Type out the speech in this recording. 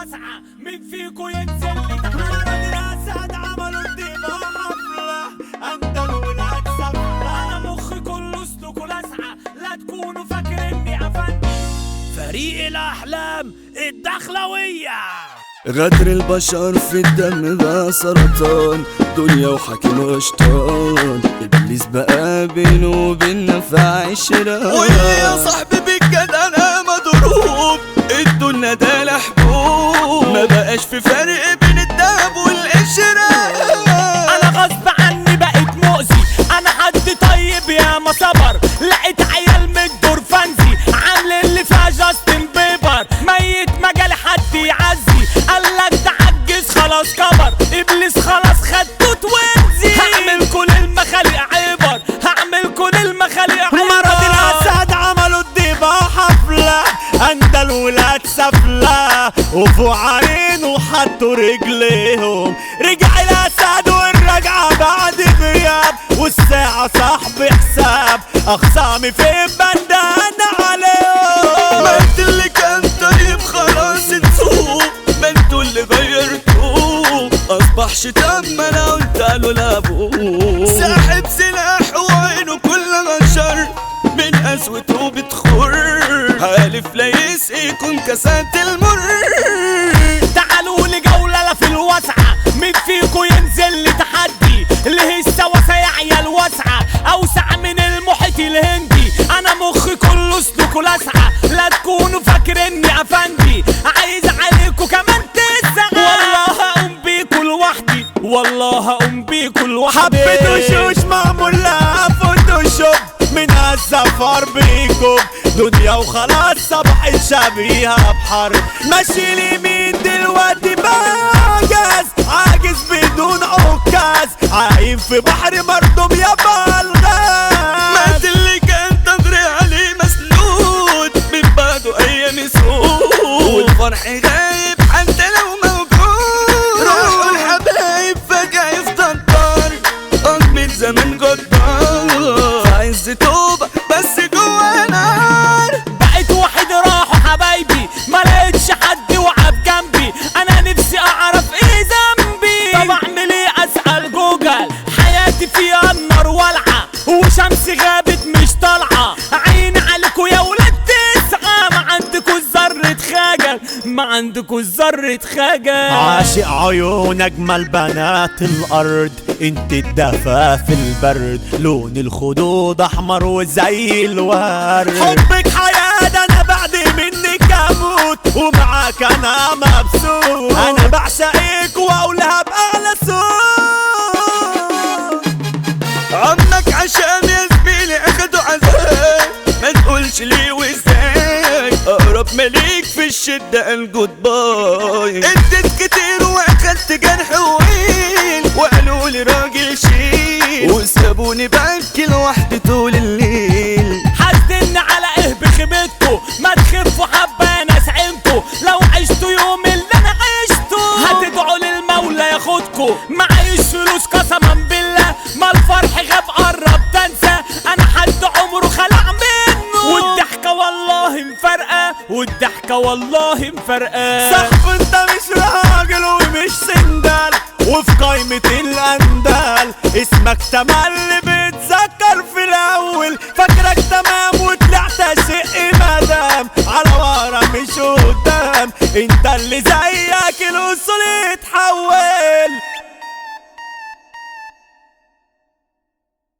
واسعة مين فيكو ينزل لي تحرر الأسد عملوا الدماء حفلة أندل ولاد سفلة أنا مخي كله سلوك لسعة لا تكونوا فاكريني أفندي فريق الأحلام الدخلوية غدر البشر في الدم ده سرطان دنيا وحكيم وشطان ابليس بقى بينه وبيننا في عشرة واللي يا صاحبي بجد انا مضروب الدنيا ده لحبوب ما بقاش في فرق بين الدهب والقشرة انا غصب عني بقيت مؤذي انا حد طيب يا ما صبر لقيت عيال من الدور فانزي عامل اللي فيها جاستن بيبر ميت مجال حد يعزي قالك تعجز خلاص كبر ابليس خلاص خدته توينزي هعمل كل المخاليق عبر هعمل كل المخاليق عبر مرض الاسد عملوا الديبة حفلة اندل ولاد سفلة وفوق عينه حطوا رجليهم رجع الاسد والرجعة بعد غياب والساعة صاحب حساب اخصامي في بندان عليهم ما انت اللي كان طيب خلاص نسوق ما انتوا اللي غيرتوه اصبح شتام ما انا قلت له لابوه ساحب سلاح وعينه كلها شر من قسوته بتخر حالف لا يسقيكم كاسات المر تعالوا لي جولة في الواسعة مين فيكو ينزل لي تحدي اللي هي السواسة يا عيال واسعة اوسع من المحيط الهندي انا مخي كله سلوك لسعة لا تكونوا فاكريني افندي عايز عليكم كمان تسعة والله هقوم بيكوا لوحدي والله هقوم بيكوا لوحدي حبيت وشوش معمول لها فوتوشوب من السفر بيكم دنيا وخلاص صبح شبيهة بحرب ماشي اليمين دلوقتي بعجز عاجز بدون عكاز عايم في بحر مردم يا بالغاز مات اللي كان تجري عليه مسنود من بعده ايام سود والفرح غايب حتى لو موجود روحوا الحبايب فجأة يفضل طار من زمان جدار في عز توبة بس جوا نار بقيت واحد راحوا حبايبي ما لقيتش حد وقف جنبي انا نفسي اعرف ايه ذنبي طب اعمل ايه اسال جوجل حياتي فيها النار والعه وشمس غابت مش طالعه عين عليكوا يا ولاد تسعه ما عندكوا ذره خجل ما عندكوا ذره خجل عاشق عيون اجمل بنات الارض انت الدفا في البرد لون الخدود احمر وزي الورد حبك حياة ده انا بعد منك اموت ومعاك انا مبسوط انا بعشقك واقولها باعلى صوت عمك عشان يا زميلي اخدوا عذاب ما تقولش ليه وازاي اقرب مليك في الشدة قال جود باي اديت كتير واخدت جرح ويل وقالوا لي راجل شيل وسابوني ببكي لوحدي طول الليل حاسدن على ايه بخيبتكو ما تخفوا حبة يا ناس عينكو لو عشتوا يوم اللي انا عشته هتدعوا للمولى ياخدكو معيش فلوس قسما بالله ما الفرح غاب قرب تنسى انا حد عمره خلع منه والضحكة والله مفرقة والضحكة والله مفرقة صاحب انت مش راجل ومش سندال وفي قايمة الأندال اسمك تملي بتذكر في الأول فاكرك تمام وطلعت شق مدام على ورا مش قدام انت اللي زيك الوصول اتحول